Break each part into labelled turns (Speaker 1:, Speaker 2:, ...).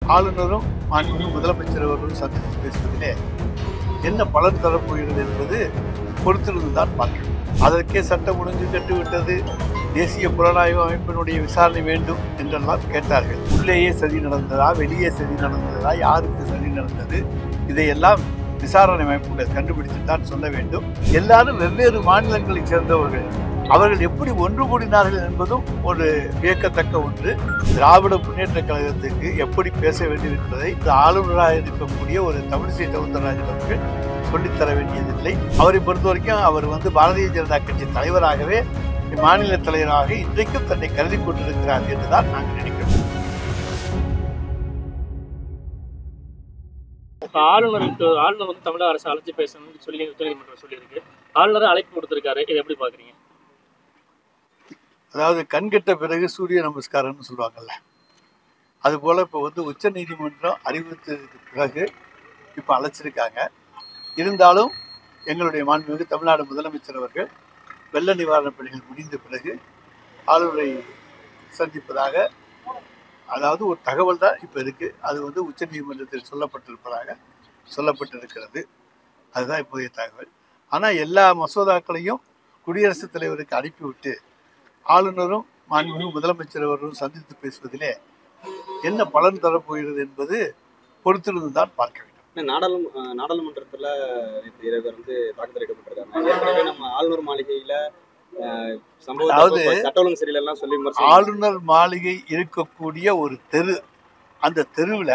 Speaker 1: ஆளுநரும் மாண்புமிகு முதலமைச்சர் அவர்களும் சந்தித்து பேசுவதிலே என்ன பலன் தரப்போகிறது என்பது பொறுத்திருந்து தான் பார்க்கணும் அதற்கே சட்டம் ஒழுங்கு கட்டுவிட்டது தேசிய புலனாய்வு அமைப்பினுடைய விசாரணை வேண்டும் என்றெல்லாம் கேட்டார்கள் உள்ளேயே சதி நடந்ததா வெளியே சதி நடந்ததா யாருக்கு சதி நடந்தது இதையெல்லாம் விசாரணை அமைப்புகள் கண்டுபிடித்து தான் சொல்ல வேண்டும் எல்லாரும் வெவ்வேறு மாநிலங்களைச் சேர்ந்தவர்கள் அவர்கள் எப்படி ஒன்று கூடினார்கள் என்பதும் ஒரு வியக்கத்தக்க ஒன்று திராவிட முன்னேற்ற கழகத்துக்கு எப்படி பேச வேண்டும் என்பதை இந்த ஆளுநராக இருக்கக்கூடிய ஒரு தமிழிசை சவுந்தரராஜன் அவர்கள் சொல்லித்தர வேண்டியதில்லை அவரை பொறுத்த வரைக்கும் அவர் வந்து பாரதிய ஜனதா கட்சி தலைவராகவே மாநில தலைவராக இன்றைக்கும் தன்னை கருதி கொண்டிருக்கிறார் என்றுதான் நாங்கள் நினைக்கிறோம்
Speaker 2: இப்ப ஆளுநருக்கு ஆளுநர் வந்து தமிழக அரசு அழைச்சு பேசணும்னு சொல்லி உச்சநீதிமன்றம் சொல்லியிருக்கு ஆளுநர் அழைப்பு கொடுத்திருக்காரு இதை எப்படி பாக்குறீங்க
Speaker 1: அதாவது கண்கெட்ட பிறகு சூரிய நமஸ்காரம்னு சொல்லுவாங்கல்ல அதுபோல் இப்போ வந்து உச்ச நீதிமன்றம் அறிவித்ததுக்கு பிறகு இப்போ அழைச்சிருக்காங்க இருந்தாலும் எங்களுடைய மாண்புமிகு தமிழ்நாடு முதலமைச்சர் அவர்கள் வெள்ள நிவாரணப் பணிகள் முடிந்த பிறகு ஆளுநரை சந்திப்பதாக அதாவது ஒரு தகவல் தான் இப்போ இருக்குது அது வந்து உச்ச நீதிமன்றத்தில் சொல்லப்பட்டிருப்பதாக சொல்லப்பட்டிருக்கிறது அதுதான் இப்போதைய தகவல் ஆனால் எல்லா மசோதாக்களையும் குடியரசுத் தலைவருக்கு அனுப்பிவிட்டு ஆளுநரும் மாண்புமிகு முதலமைச்சர் அவர்களும் சந்தித்து பேசுவதிலே என்ன பலன் தரப்போகிறது என்பது பொறுத்திருந்து தான் பார்க்க வேண்டும்
Speaker 3: இல்ல, நாடாளும அஹ் நாடாளுமன்றத்துல நேற்று இரவு வந்து தாக்குதல் எடுக்கப்பட்டிருக்காங்க ஏற்கனவே நம்ம ஆளுநர் மாளிகையில அஹ், சம்பவத்தை
Speaker 1: அதாவது
Speaker 3: அப்ப சட்ட ஒழுங்கு சரியில்லாம் சொல்லி விமர்சனம்
Speaker 1: ஆளுநர் மாளிகை இருக்கக்கூடிய ஒரு தெரு அந்த தெருவில்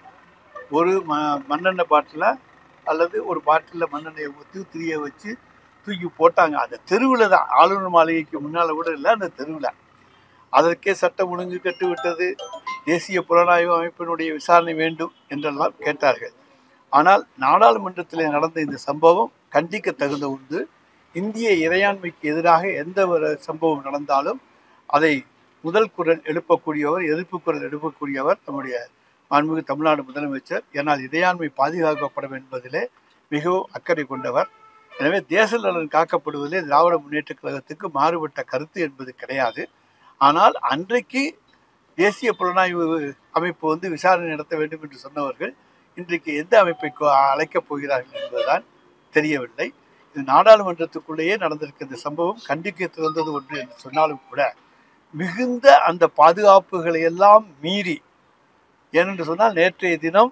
Speaker 1: ஒரு ம மண்ணெண்ணெய் பாட்டில் அல்லது ஒரு பாட்டிலில் மண்ணெண்ணெயை ஊற்றி திரியை வச்சு தூக்கி போட்டாங்க அந்த தெருவில் தான் ஆளுநர் மாளிகைக்கு முன்னால் கூட இல்லை அந்த தெருவில் அதற்கே சட்டம் ஒழுங்கு கட்டுவிட்டது தேசிய புலனாய்வு அமைப்பினுடைய விசாரணை வேண்டும் என்றெல்லாம் கேட்டார்கள் ஆனால் நாடாளுமன்றத்தில் நடந்த இந்த சம்பவம் கண்டிக்க தகுந்த ஒன்று இந்திய இறையாண்மைக்கு எதிராக எந்த ஒரு சம்பவம் நடந்தாலும் அதை முதல் குரல் எழுப்பக்கூடியவர் எதிர்ப்பு குரல் எழுப்பக்கூடியவர் நம்முடைய மாண்புமிகு தமிழ்நாடு முதலமைச்சர் ஏனால் இறையாண்மை பாதுகாக்கப்படும் என்பதிலே மிகவும் அக்கறை கொண்டவர் எனவே தேச நலன் காக்கப்படுவதிலே திராவிட முன்னேற்ற கழகத்துக்கு மாறுபட்ட கருத்து என்பது கிடையாது ஆனால் அன்றைக்கு தேசிய புலனாய்வு அமைப்பு வந்து விசாரணை நடத்த வேண்டும் என்று சொன்னவர்கள் இன்றைக்கு எந்த அமைப்பை கோ- அழைக்கப் போகிறார்கள் என்பதுதான் தெரியவில்லை இது நாடாளுமன்றத்துக்குள்ளேயே நடந்திருக்க இந்த சம்பவம் கண்டிக்க திறந்தது ஒன்று என்று சொன்னாலும் கூட மிகுந்த அந்த பாதுகாப்புகளை எல்லாம் மீறி ஏனென்று சொன்னால் நேற்றைய தினம்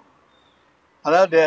Speaker 1: அதாவது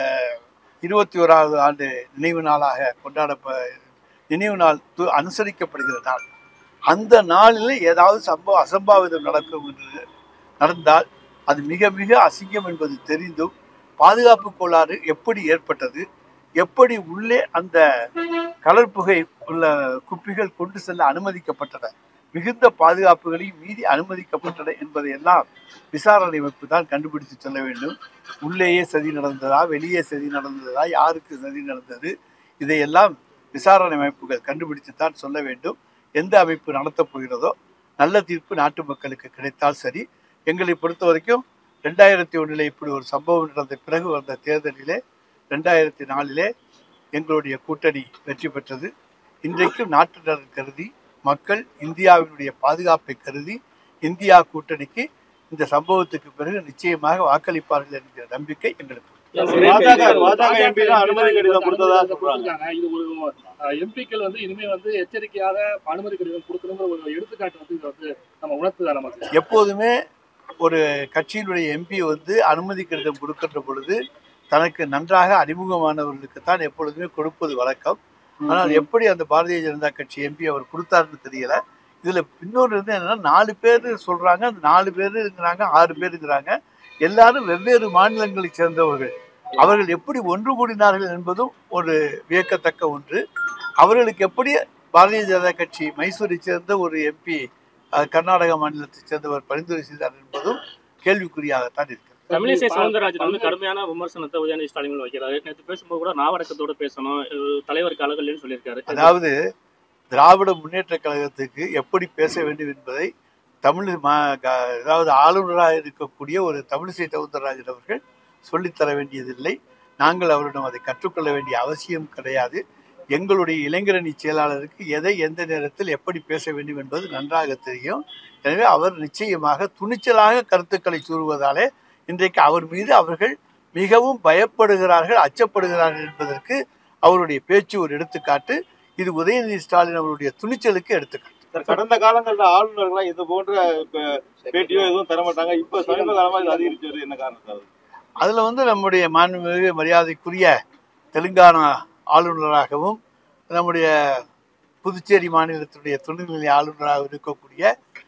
Speaker 1: இருபத்தி ஓராவது ஆண்டு நினைவு நாளாக கொண்டாடப்ப நினைவு நாள் து- அனுசரிக்கப்படுகிற நாள் அந்த நாளில் ஏதாவது சம்பவம் அசம்பாவிதம் நடக்கும் என்று நடந்தால் அது மிக மிக அசிங்கம் என்பது தெரிந்தும் பாதுகாப்பு கோளாறு எப்படி ஏற்பட்டது எப்படி உள்ளே அந்த கலர்புகை உள்ள குப்பிகள் கொண்டு செல்ல அனுமதிக்கப்பட்டன மிகுந்த பாதுகாப்புகளையும் மீறி அனுமதிக்கப்பட்டன என்பதையெல்லாம் விசாரணை அமைப்பு தான் கண்டுபிடித்து சொல்ல வேண்டும் உள்ளேயே சதி நடந்ததா வெளியே சதி நடந்ததா யாருக்கு சதி நடந்தது இதையெல்லாம் விசாரணை அமைப்புகள் கண்டுபிடித்து தான் சொல்ல வேண்டும் எந்த அமைப்பு நடத்தப் போகிறதோ நல்ல தீர்ப்பு நாட்டு மக்களுக்கு கிடைத்தால் சரி எங்களை பொறுத்த வரைக்கும் ரெண்டாயிரத்தி ஒன்றில் இப்படி ஒரு சம்பவம் நடந்த பிறகு வந்த தேர்தலிலே ரெண்டாயிரத்தி நாலிலே எங்களுடைய கூட்டணி வெற்றி பெற்றது இன்றைக்கும் நாட்டு நலன் கருதி மக்கள் இந்தியாவினுடைய பாதுகாப்பை கருதி இந்தியா கூட்டணிக்கு இந்த சம்பவத்துக்கு பிறகு நிச்சயமாக வாக்களிப்பார்கள் என்கிற நம்பிக்கை எங்களுக்கு உண்டு.
Speaker 4: பாஜக பாஜக எம்பி தான் அனுமதி கடிதம் கொடுத்ததா சொல்றாங்க
Speaker 5: கொடுத்திருக்காங்க. இது ஒரு எம்பிக்கள் வந்து இனிமே வந்து எச்சரிக்கையாக அனுமதி கடிதம் கொடுக்கணுங்கிற ஒரு எடுத்துக்காட்டு வந்து இது வந்து நம்ம உணர்த்துதான் நமக்கு
Speaker 1: எப்போதுமே ஒரு கட்சியினுடைய எம்பி வந்து அனுமதி கடிதம் கொடுக்கின்ற பொழுது தனக்கு நன்றாக அறிமுகமானவர்களுக்கு தான் எப்பொழுதுமே கொடுப்பது வழக்கம் ஆனால் எப்படி அந்த பாரதிய ஜனதா கட்சி எம்பி அவர் கொடுத்தாருன்னு தெரியல இதுல இன்னொரு வந்து என்னன்னா நாலு பேர் சொல்றாங்க அந்த நாலு பேர் இருக்கிறாங்க ஆறு பேர் இருக்கிறாங்க எல்லாரும் வெவ்வேறு மாநிலங்களை சேர்ந்தவர்கள் அவர்கள் எப்படி ஒன்று கூடினார்கள் என்பதும் ஒரு வியக்கத்தக்க ஒன்று அவர்களுக்கு எப்படி பாரதிய ஜனதா கட்சி மைசூரை சேர்ந்த ஒரு எம்பி கர்நாடக மாநிலத்தைச் சேர்ந்தவர் பரிந்துரை செய்தார் என்பதும் கேள்விக்குறியாகத்தான் இருக்கிறது
Speaker 2: தமிழிசை சவுந்தரராஜன் வந்து கடுமையான விமர்சனத்தை உதயநிதி ஸ்டாலின் மேல வைக்கிறாரு நேற்று பேசும்போது கூட நாவடக்கத்தோட பேசணும் இது தலைவருக்கு அழகல்னு சொல்லியிருக்காரு
Speaker 1: அதாவது திராவிட முன்னேற்ற கழகத்துக்கு எப்படி பேச வேண்டும் என்பதை தமிழ் மா- க- அதாவது ஆளுநராக இருக்கக்கூடிய ஒரு தமிழிசை சவுந்தரராஜன் அவர்கள் சொல்லித்தர வேண்டியதில்லை நாங்கள் அவரிடம் அதை கற்றுக்கொள்ள வேண்டிய அவசியம் கிடையாது எங்களுடைய இளைஞரணி செயலாளருக்கு எதை எந்த நேரத்தில் எப்படி பேச வேண்டும் என்பது நன்றாக தெரியும் எனவே அவர் நிச்சயமாக துணிச்சலாக கருத்துக்களை கூறுவதாலே இன்றைக்கு அவர் மீது அவர்கள் மிகவும் பயப்படுகிறார்கள் அச்சப்படுகிறார்கள் என்பதற்கு அவருடைய பேச்சு ஒரு எடுத்துக்காட்டு இது உதயநிதி ஸ்டாலின் அவருடைய துணிச்சலுக்கு எடுத்துக்காட்டு
Speaker 4: சார், கடந்த காலங்கள்ல ஆளுநர்கள்லாம் இது போன்ற பே- பேட்டியோ எதுவும் தர மாட்டாங்க இப்ப சமீப காலமா இது அதிகரிச்சு வருது என்ன காரணம் சார்
Speaker 1: அதுல வந்து நம்முடைய மாண்புமிகு மரியாதைக்குரிய தெலுங்கானா ஆளுநராகவும் நம்முடைய புதுச்சேரி மாநிலத்துடைய துணைநிலை ஆளுநராக இருக்கக்கூடிய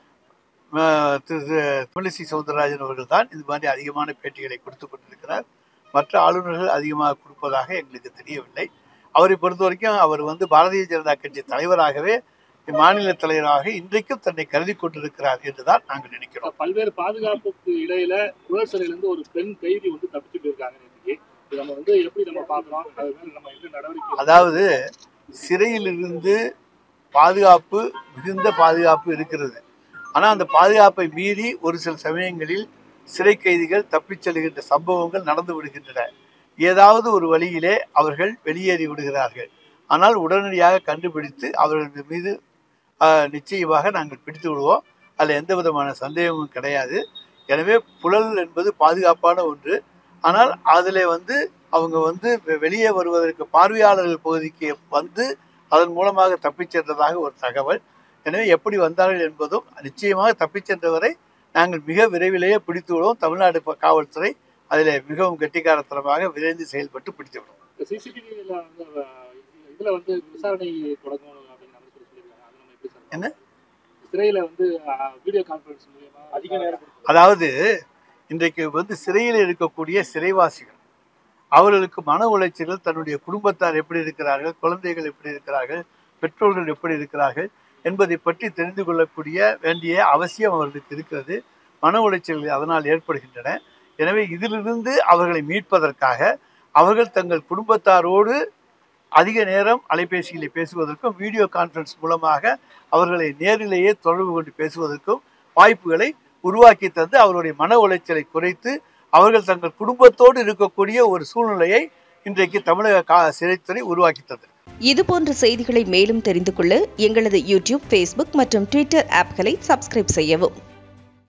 Speaker 1: அஹ், திரு திரு தமிழிசை சவுந்தரராஜன் அவர்கள் தான் இது மாதிரி அதிகமான பேட்டிகளை கொடுத்து கொண்டிருக்கிறார் மற்ற ஆளுநர்கள் அதிகமாக கொடுப்பதாக எங்களுக்கு தெரியவில்லை அவரை பொறுத்த வரைக்கும் அவர் வந்து பாரதிய ஜனதா கட்சி தலைவராகவே மாநில தலைவராக இன்றைக்கும் தன்னை கருதி கொண்டிருக்கிறார் என்றுதான் நாங்கள் நினைக்கிறோம்
Speaker 5: பல்வேறு பாதுகாப்புக்கு இடையில புழல் சிறையில இருந்து ஒரு பெண் கைதி வந்து தப்பிச்சு போயிருக்காங்க இன்னைக்கு இது நம்ம வந்து எப்படி நம்ம பாக்குறோம் அது மேல நம்ம என்ன நடவடிக்கை
Speaker 1: அதாவது சிறையிலிருந்து பாதுகாப்பு மிகுந்த பாதுகாப்பு இருக்கிறது ஆனால் அந்த பாதுகாப்பை மீறி ஒரு சில சமயங்களில் சிறை கைதிகள் தப்பிச் செல்கின்ற சம்பவங்கள் நடந்து விடுகின்றன ஏதாவது ஒரு வழியிலே அவர்கள் வெளியேறி விடுகிறார்கள் ஆனால் உடனடியாக கண்டுபிடித்து அவர்கள் மீது ஆஹ், நிச்சயமாக நாங்கள் பிடித்து விடுவோம் அதில் எந்த விதமான சந்தேகமும் கிடையாது எனவே புழல் என்பது பாதுகாப்பான ஒன்று ஆனால் அதில் வந்து அவங்க வந்து வெ- வெளியே வருவதற்கு பார்வையாளர்கள் பகுதிக்கு வந்து அதன் மூலமாக தப்பிச் சென்றதாக ஒரு தகவல் எனவே எப்படி வந்தார்கள் என்பதும் நிச்சயமாக தப்பிச் சென்றவரை நாங்கள் மிக விரைவிலேயே பிடித்து விடுவோம் தமிழ்நாடு ப- காவல்துறை அதில் மிகவும் கெட்டிக்காரத்தனமாக விரைந்து செயல்பட்டு பிடித்து விடும்
Speaker 5: சிசிடிவில வந்து அஹ், இதுல வந்து விசாரணை தொடங்கணும் அப்படின்னு நம்ம சொல்லி சொல்லியிருக்காங்க அது நம்ம எப்படி சார்
Speaker 1: என்ன?
Speaker 5: சிறையில வந்து வீடியோ கான்பரன்ஸ் மூலியமா
Speaker 3: அதிக நேரம்
Speaker 1: அதாவது இன்றைக்கு வந்து சிறையில் இருக்கக்கூடிய சிறைவாசிகள் அவர்களுக்கு மன உளைச்சல்கள் தன்னுடைய குடும்பத்தார் எப்படி இருக்கிறார்கள் குழந்தைகள் எப்படி இருக்கிறார்கள் பெற்றோர்கள் எப்படி இருக்கிறார்கள் என்பதை பற்றி தெரிந்து கொள்ளக்கூடிய வேண்டிய அவசியம் அவர்களுக்கு இருக்கிறது மன உளைச்சல்கள் அதனால் ஏற்படுகின்றன எனவே இதிலிருந்து அவர்களை மீட்பதற்காக அவர்கள் தங்கள் குடும்பத்தாரோடு அதிக நேரம் அலைபேசியில் பேசுவதற்கும் வீடியோ கான்ஃபரன்ஸ் மூலமாக அவர்களை நேரிலேயே தொடர்பு கொண்டு பேசுவதற்கும் வாய்ப்புகளை உருவாக்கி தந்து அவருடைய மன உளைச்சலை குறைத்து அவர்கள் தங்கள் குடும்பத்தோடு இருக்கக்கூடிய ஒரு சூழ்நிலையை இன்றைக்கு தமிழக கா சிறைத்துறை உருவாக்கி தந்தது
Speaker 6: இதுபோன்ற செய்திகளை மேலும் தெரிந்து கொள்ள எங்களது யூடியூப் ஃபேஸ்புக் மற்றும் ட்விட்டர் ஆப்களை சப்ஸ்கிரைப் செய்யவும்